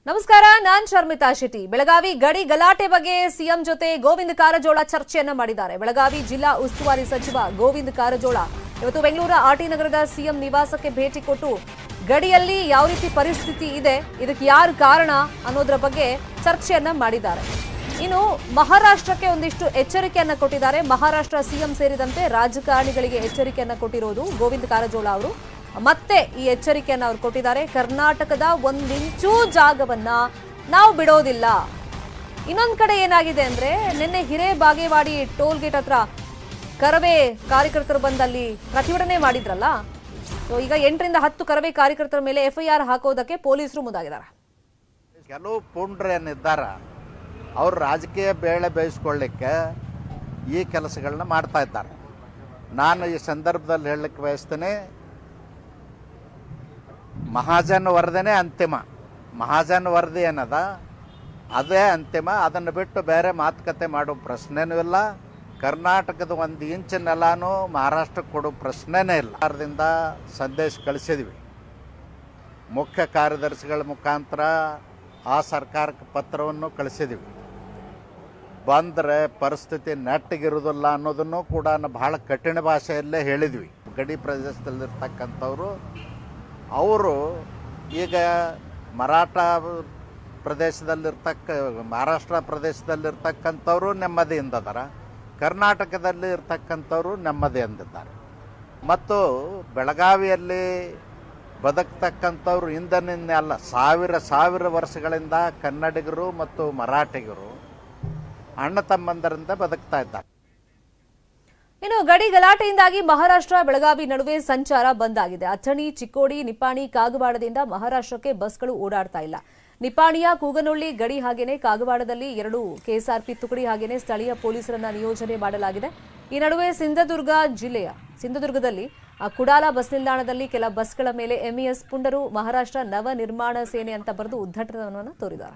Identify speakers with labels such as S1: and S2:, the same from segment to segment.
S1: ನಮಸ್ಕಾರ ನಾನ್ ಶರ್ಮಿತಾ ಶೆಟ್ಟಿ ಬೆಳಗಾವಿ ಗಡಿ ಗಲಾಟೆ ಬಗ್ಗೆ ಸಿಎಂ ಜೊತೆ ಗೋವಿಂದ ಕಾರಜೋಳ ಚರ್ಚೆಯನ್ನ ಮಾಡಿದ್ದಾರೆ ಬೆಳಗಾವಿ ಜಿಲ್ಲಾ ಉಸ್ತುವಾರಿ ಸಚಿವ ಗೋವಿಂದ ಕಾರಜೋಳ ಇವತ್ತು ಬೆಂಗಳೂರ ಆರ್ಟಿ ನಗರದ ಸಿಎಂ ನಿವಾಸಕ್ಕೆ ಭೇಟಿ ಕೊಟ್ಟು ಗಡಿಯಲ್ಲಿ ಯಾವ ರೀತಿ ಪರಿಸ್ಥಿತಿ ಇದೆ ಇದಕ್ಕೆ ಯಾರು ಕಾರಣ ಅನ್ನೋದ್ರ ಬಗ್ಗೆ ಚರ್ಚೆಯನ್ನ ಮಾಡಿದ್ದಾರೆ ಇನ್ನು ಮಹಾರಾಷ್ಟ್ರಕ್ಕೆ ಒಂದಿಷ್ಟು ಎಚ್ಚರಿಕೆಯನ್ನ ಕೊಟ್ಟಿದ್ದಾರೆ ಮಹಾರಾಷ್ಟ್ರ ಸಿಎಂ ಸೇರಿದಂತೆ ರಾಜಕಾರಣಿಗಳಿಗೆ ಎಚ್ಚರಿಕೆಯನ್ನ ಕೊಟ್ಟಿರೋದು ಗೋವಿಂದ ಕಾರಜೋಳ ಅವರು ಮತ್ತೆ ಈ ಎಚ್ಚರಿಕೆಯನ್ನ ಅವರು ಕೊಟ್ಟಿದ್ದಾರೆ ಕರ್ನಾಟಕದ ಒಂದಿಂಚೂ ಜಾಗವನ್ನ ನಾವು ಬಿಡೋದಿಲ್ಲ ಇನ್ನೊಂದ್ ಕಡೆ ಏನಾಗಿದೆ ಅಂದ್ರೆ ನಿನ್ನೆ ಹಿರೇ ಬಾಗೇವಾಡಿ ಟೋಲ್ ಗೇಟ್ ಹತ್ರ ಕರವೇ ಕಾರ್ಯಕರ್ತರು ಬಂದಲ್ಲಿ ಪ್ರತಿಭಟನೆ ಮಾಡಿದ್ರಲ್ಲ ಸೊ ಈಗ ಎಂಟರಿಂದ ಹತ್ತು ಕರವೇ ಕಾರ್ಯಕರ್ತರ ಮೇಲೆ ಎಫ್ಐಆರ್ ಹಾಕೋದಕ್ಕೆ ಪೊಲೀಸರು ಮುಂದಾಗಿದ್ದಾರೆ
S2: ಕೆಲವು ಪುಂಡ್ರೇನಿದ್ದಾರ ಅವರು ರಾಜಕೀಯ ಬೇಳೆ ಬೇಯಿಸ್ಕೊಳ್ಳಿಕ್ಕೆ ಈ ಕೆಲಸಗಳನ್ನ ಮಾಡ್ತಾ ಇದ್ದಾರೆ ನಾನು ಈ ಸಂದರ್ಭದಲ್ಲಿ ಹೇಳಲಿಕ್ಕೆ ಬಯಸ್ತೀನಿ ಮಹಾಜನ್ ವರದಿನೇ ಅಂತಿಮ ಮಹಾಜನ್ ವರದಿ ಏನದ ಅದೇ ಅಂತಿಮ ಅದನ್ನು ಬಿಟ್ಟು ಬೇರೆ ಮಾತುಕತೆ ಮಾಡೋ ಪ್ರಶ್ನೆನೂ ಇಲ್ಲ ಕರ್ನಾಟಕದ ಒಂದು ಇಂಚ್ ನೆಲಾನು ಮಹಾರಾಷ್ಟ್ರಕ್ಕೆ ಕೊಡೋ ಪ್ರಶ್ನೆನೇ ಇಲ್ಲ ಸರ್ಕಾರದಿಂದ ಸಂದೇಶ ಕಳಿಸಿದ್ವಿ ಮುಖ್ಯ ಕಾರ್ಯದರ್ಶಿಗಳ ಮುಖಾಂತರ ಆ ಸರ್ಕಾರಕ್ಕೆ ಪತ್ರವನ್ನು ಕಳಿಸಿದ್ವಿ ಬಂದರೆ ಪರಿಸ್ಥಿತಿ ನೆಟ್ಟಗಿರುವುದಿಲ್ಲ ಅನ್ನೋದನ್ನು ಕೂಡ ನಾವು ಬಹಳ ಕಠಿಣ ಭಾಷೆಯಲ್ಲೇ ಹೇಳಿದ್ವಿ ಗಡಿ ಪ್ರದೇಶದಲ್ಲಿರ್ತಕ್ಕಂಥವ್ರು ಅವರು ಈಗ ಮರಾಠ ಪ್ರದೇಶದಲ್ಲಿರ್ತಕ್ಕ ಮಹಾರಾಷ್ಟ್ರ ಪ್ರದೇಶದಲ್ಲಿರ್ತಕ್ಕಂಥವ್ರು ನೆಮ್ಮದಿಯಿಂದ ಅದಾರ ಕರ್ನಾಟಕದಲ್ಲಿ ಇರ್ತಕ್ಕಂಥವ್ರು ನೆಮ್ಮದಿಯಿಂದಿದ್ದಾರೆ ಮತ್ತು ಬೆಳಗಾವಿಯಲ್ಲಿ ಬದುಕ್ತಕ್ಕಂಥವ್ರು ಇಂದನಿಂದ ಅಲ್ಲ ಸಾವಿರ ಸಾವಿರ ವರ್ಷಗಳಿಂದ ಕನ್ನಡಿಗರು ಮತ್ತು ಮರಾಠಿಗರು ಅಣ್ಣ ತಮ್ಮಂದರಿಂದ ಬದುಕ್ತಾ ಇದ್ದಾರೆ
S1: ಇನ್ನು ಗಡಿ ಗಲಾಟೆಯಿಂದಾಗಿ ಮಹಾರಾಷ್ಟ್ರ ಬೆಳಗಾವಿ ನಡುವೆ ಸಂಚಾರ ಬಂದ್ ಆಗಿದೆ ಅಥಣಿ ಚಿಕ್ಕೋಡಿ ನಿಪ್ಪಾಣಿ ಕಾಗವಾಡದಿಂದ ಮಹಾರಾಷ್ಟ್ರಕ್ಕೆ ಬಸ್ಗಳು ಓಡಾಡ್ತಾ ಇಲ್ಲ ನಿಪ್ಪಾಣಿಯ ಕೂಗನೊಳ್ಳಿ ಗಡಿ ಹಾಗೇನೆ ಕಾಗವಾಡದಲ್ಲಿ ಎರಡು ಕೆಎಸ್ಆರ್ಪಿ ತುಕಡಿ ಹಾಗೇನೆ ಸ್ಥಳೀಯ ಪೊಲೀಸರನ್ನ ನಿಯೋಜನೆ ಮಾಡಲಾಗಿದೆ ಈ ನಡುವೆ ಸಿಂಧದುರ್ಗ ಜಿಲ್ಲೆಯ ಸಿಂಧದುರ್ಗದಲ್ಲಿ ಆ ಕುಡಾಲ ಬಸ್ ನಿಲ್ದಾಣದಲ್ಲಿ ಕೆಲ ಬಸ್ಗಳ ಮೇಲೆ ಎಂಇಎಸ್ ಪುಂಡರು ಮಹಾರಾಷ್ಟ್ರ ನವ ನಿರ್ಮಾಣ ಸೇನೆ ಅಂತ ಬರೆದು ಉದ್ಘಾಟನವನ್ನು ತೋರಿದ್ದಾರೆ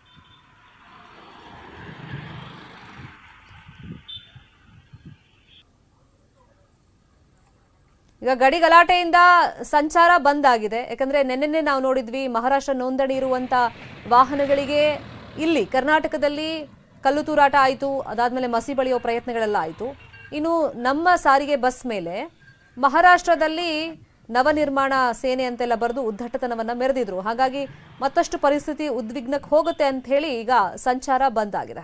S1: ಈಗ ಗಡಿ ಗಲಾಟೆಯಿಂದ ಸಂಚಾರ ಬಂದ್ ಆಗಿದೆ ಯಾಕಂದ್ರೆ ನೆನ್ನೆನೆ ನಾವು ನೋಡಿದ್ವಿ ಮಹಾರಾಷ್ಟ್ರ ನೋಂದಣಿ ಇರುವಂತ ವಾಹನಗಳಿಗೆ ಇಲ್ಲಿ ಕರ್ನಾಟಕದಲ್ಲಿ ಕಲ್ಲು ತೂರಾಟ ಆಯಿತು ಅದಾದ್ಮೇಲೆ ಮಸಿ ಬಳಿಯೋ ಪ್ರಯತ್ನಗಳೆಲ್ಲ ಆಯಿತು ಇನ್ನು ನಮ್ಮ ಸಾರಿಗೆ ಬಸ್ ಮೇಲೆ ಮಹಾರಾಷ್ಟ್ರದಲ್ಲಿ ನವನಿರ್ಮಾಣ ಸೇನೆ ಅಂತೆಲ್ಲ ಬರೆದು ಉದ್ದಟತನವನ್ನ ಮೆರೆದಿದ್ರು ಹಾಗಾಗಿ ಮತ್ತಷ್ಟು ಪರಿಸ್ಥಿತಿ ಉದ್ವಿಗ್ನಕ್ಕೆ ಹೋಗುತ್ತೆ ಅಂತ ಹೇಳಿ ಈಗ ಸಂಚಾರ ಬಂದ್ ಆಗಿದೆ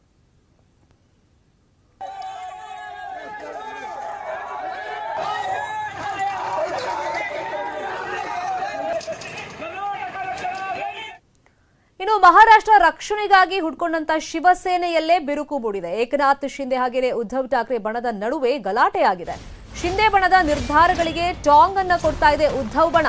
S1: ಇನ್ನು ಮಹಾರಾಷ್ಟ್ರ ರಕ್ಷಣೆಗಾಗಿ ಹುಡ್ಕೊಂಡಂತ ಶಿವಸೇನೆಯಲ್ಲೇ ಬಿರುಕು ಮೂಡಿದೆ ಏಕನಾಥ್ ಶಿಂದೆ ಹಾಗೆಯೇ ಉದ್ಧವ್ ಠಾಕ್ರೆ ಬಣದ ನಡುವೆ ಗಲಾಟೆ ಆಗಿದೆ ಶಿಂದೆ ಬಣದ ನಿರ್ಧಾರಗಳಿಗೆ ಟಾಂಗ್ ಅನ್ನ ಕೊಡ್ತಾ ಇದೆ ಉದ್ಧವ್ ಬಣ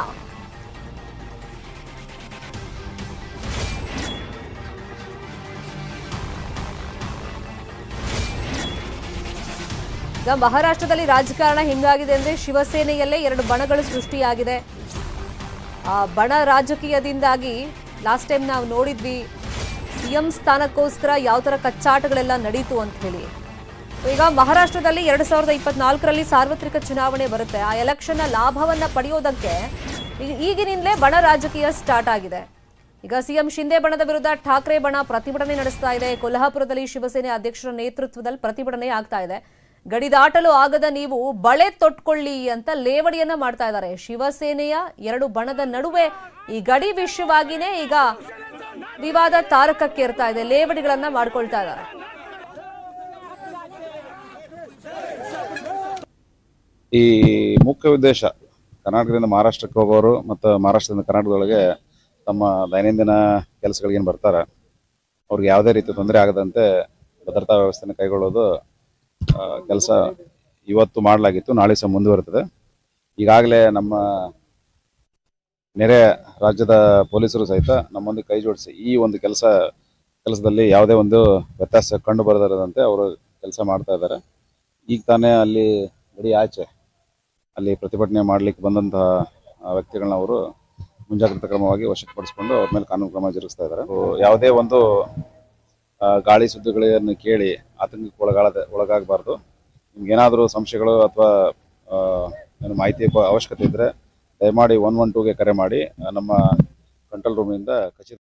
S1: ಈಗ ಮಹಾರಾಷ್ಟ್ರದಲ್ಲಿ ರಾಜಕಾರಣ ಹಿಂಗಾಗಿದೆ ಅಂದ್ರೆ ಶಿವಸೇನೆಯಲ್ಲೇ ಎರಡು ಬಣಗಳು ಸೃಷ್ಟಿಯಾಗಿದೆ ಆ ಬಣ ರಾಜಕೀಯದಿಂದಾಗಿ ಲಾಸ್ಟ್ ಟೈಮ್ ನಾವು ನೋಡಿದ್ವಿ ಸಿಎಂ ಸ್ಥಾನಕ್ಕೋಸ್ಕರ ಯಾವ ಥರ ಕಚ್ಚಾಟಗಳೆಲ್ಲ ನಡೀತು ಅಂತ ಹೇಳಿ So ಈಗ ಮಹಾರಾಷ್ಟ್ರದಲ್ಲಿ ಎರಡು ಸಾವಿರದ ಇಪ್ಪತ್ನಾಲ್ಕರಲ್ಲಿ ಸಾರ್ವತ್ರಿಕ ಚುನಾವಣೆ ಬರುತ್ತೆ ಆ ಎಲೆಕ್ಷನ್ನ ಲಾಭವನ್ನ ಪಡೆಯೋದಕ್ಕೆ ಈಗ- ಈಗಿನಿಂದಲೇ ಬಣ ರಾಜಕೀಯ ಸ್ಟಾರ್ಟ್ ಆಗಿದೆ ಈಗ ಸಿಎಂ ಶಿಂದೆ ಬಣದ ವಿರುದ್ಧ ಠಾಕ್ರೆ ಬಣ ಪ್ರತಿಭಟನೆ ನಡೆಸ್ತಾ ಇದೆ ಕೊಲ್ಹಾಪುರದಲ್ಲಿ ಶಿವಸೇನೆ ಅಧ್ಯಕ್ಷರ ನೇತೃತ್ವದಲ್ಲಿ ಪ್ರತಿಭಟನೆ ಆಗ್ತಾ ಇದೆ ಗಡಿ ದಾಟಲು ಆಗದ ನೀವು ಬಳೆ ತೊಟ್ಕೊಳ್ಳಿ ಅಂತ ಲೇವಡಿಯನ್ನ ಮಾಡ್ತಾ ಇದ್ದಾರೆ ಶಿವಸೇನೆಯ ಎರಡು ಬಣದ ನಡುವೆ ಈ ಗಡಿ ವಿಷಯವಾಗಿನೇ ಈಗ ವಿವಾದ ತಾರಕಕ್ಕೇರ್ತಾ ಇದೆ ಲೇವಡಿಗಳನ್ನ ಮಾಡ್ಕೊಳ್ತಾ ಇದ್ದಾರೆ
S3: ಈ ಮುಖ್ಯ ಉದ್ದೇಶ ಕರ್ನಾಟಕದಿಂದ ಮಹಾರಾಷ್ಟ್ರಕ್ಕೆ ಹೋಗೋರು ಮತ್ತು ಮಹಾರಾಷ್ಟ್ರದಿಂದ ಕರ್ನಾಟಕದೊಳಗೆ ತಮ್ಮ ದೈನಂದಿನ ಕೆಲಸಗಳಿಗೇನು ಬರ್ತಾರೆ ಅವ್ರಿಗೆ ಯಾವುದೇ ರೀತಿ ತೊಂದರೆ ಆಗದಂತೆ ಭದ್ರತಾ ವ್ಯವಸ್ಥೆನ ಕೈಗೊಳ್ಳೋದು ಕೆಲಸ ಇವತ್ತು ಮಾಡಲಾಗಿತ್ತು ನಾಳೆ ಸಹ ಮುಂದುವರಿತದೆ ಈಗಾಗಲೇ ನಮ್ಮ ನೆರೆ ರಾಜ್ಯದ ಪೊಲೀಸರು ಸಹಿತ ನಮ್ಮೊಂದಿಗೆ ಕೈ ಜೋಡಿಸಿ ಈ ಒಂದು ಕೆಲಸ ಕೆಲಸದಲ್ಲಿ ಯಾವುದೇ ಒಂದು ವ್ಯತ್ಯಾಸ ಕಂಡು ಬರದಿರದಂತೆ ಅವರು ಕೆಲಸ ಮಾಡ್ತಾ ಇದ್ದಾರೆ ಈಗ ತಾನೇ ಅಲ್ಲಿ ಗಡಿ ಆಚೆ ಅಲ್ಲಿ ಪ್ರತಿಭಟನೆ ಮಾಡಲಿಕ್ಕೆ ಬಂದಂತಹ ಆ, ವ್ಯಕ್ತಿಗಳನ್ನ ಅವರು ಮುಂಜಾಗ್ರತಾ ಕ್ರಮವಾಗಿ ವಶಪಡಿಸಿಕೊಂಡು ಅವ್ರ ಮೇಲೆ ಕಾನೂನು ಕ್ರಮ ಜರುಗಿಸ್ತಾ ಇದ್ದಾರೆ ಸೊ, ಯಾವುದೇ ಒಂದು ಆ, ಗಾಳಿ ಸುದ್ದಿಗಳನ್ನು ಕೇಳಿ ಆತಂಕಕ್ಕೆ ಒಳಗಾಗದ ಒಳಗಾಗಬಾರ್ದು ನಿಮ್ಗೇನಾದರೂ ಸಂಶಯಗಳು ಅಥವಾ ಏನು ಮಾಹಿತಿ ಅವಶ್ಯಕತೆ ಇದ್ದರೆ ದಯಮಾಡಿ ಒನ್ ಒನ್ ಟೂಗೆ ಕರೆ ಮಾಡಿ ಆ, ನಮ್ಮ ಕಂಟ್ರೋಲ್ ರೂಮಿಂದ ಖಚಿತ